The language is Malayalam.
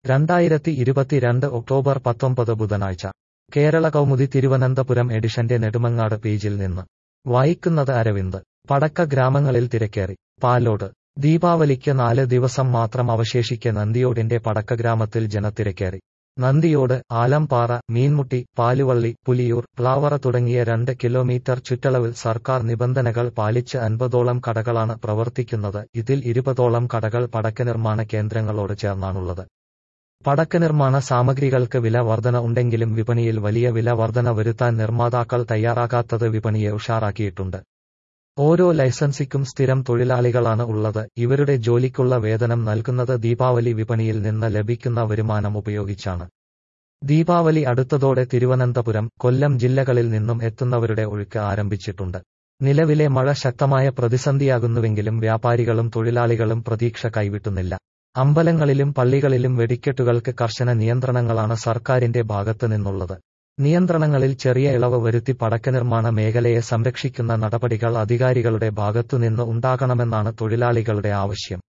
രണ്ടായിരത്തി ഇരുപത്തിരണ്ട് ഒക്ടോബർ പത്തൊമ്പത് ബുധനാഴ്ച കേരള കൗമുദി തിരുവനന്തപുരം എഡിഷന്റെ നെടുമങ്ങാട് പേജിൽ നിന്ന് വായിക്കുന്നത് അരവിന്ദ് പടക്ക ഗ്രാമങ്ങളിൽ തിരക്കേറി പാലോട് ദീപാവലിക്ക് നാല് ദിവസം മാത്രം അവശേഷിക്കെ നന്ദിയോടിന്റെ പടക്ക ഗ്രാമത്തിൽ ജനത്തിരക്കേറി നന്ദിയോട് ആലംപാറ മീൻമുട്ടി പാലുവള്ളി പുലിയൂർ പ്ലാവറ തുടങ്ങിയ രണ്ട് കിലോമീറ്റർ ചുറ്റളവിൽ സർക്കാർ നിബന്ധനകൾ പാലിച്ച് അൻപതോളം കടകളാണ് പ്രവർത്തിക്കുന്നത് ഇതിൽ ഇരുപതോളം കടകൾ പടക്ക നിർമ്മാണ കേന്ദ്രങ്ങളോട് ചേർന്നാണുള്ളത് പടക്ക നിർമ്മാണ സാമഗ്രികൾക്ക് വില വർധന ഉണ്ടെങ്കിലും വിപണിയിൽ വലിയ വില വർധന വരുത്താൻ നിർമ്മാതാക്കൾ തയ്യാറാകാത്തത് വിപണിയെ ഉഷാറാക്കിയിട്ടുണ്ട് ഓരോ ലൈസൻസിക്കും സ്ഥിരം തൊഴിലാളികളാണ് ഉള്ളത് ഇവരുടെ ജോലിക്കുള്ള വേതനം നൽകുന്നത് ദീപാവലി വിപണിയിൽ നിന്ന് ലഭിക്കുന്ന വരുമാനം ഉപയോഗിച്ചാണ് ദീപാവലി അടുത്തതോടെ തിരുവനന്തപുരം കൊല്ലം ജില്ലകളിൽ നിന്നും എത്തുന്നവരുടെ ഒഴുക്ക് ആരംഭിച്ചിട്ടുണ്ട് നിലവിലെ മഴ ശക്തമായ പ്രതിസന്ധിയാകുന്നുവെങ്കിലും വ്യാപാരികളും തൊഴിലാളികളും പ്രതീക്ഷ കൈവിട്ടുന്നില്ല അമ്പലങ്ങളിലും പള്ളികളിലും വെടിക്കെട്ടുകൾക്ക് കർശന നിയന്ത്രണങ്ങളാണ് സർക്കാരിന്റെ ഭാഗത്ത് നിന്നുള്ളത് നിയന്ത്രണങ്ങളിൽ ചെറിയ ഇളവ് വരുത്തി പടക്ക നിർമ്മാണ മേഖലയെ സംരക്ഷിക്കുന്ന നടപടികൾ അധികാരികളുടെ ഭാഗത്തുനിന്ന് ഉണ്ടാകണമെന്നാണ് തൊഴിലാളികളുടെ ആവശ്യം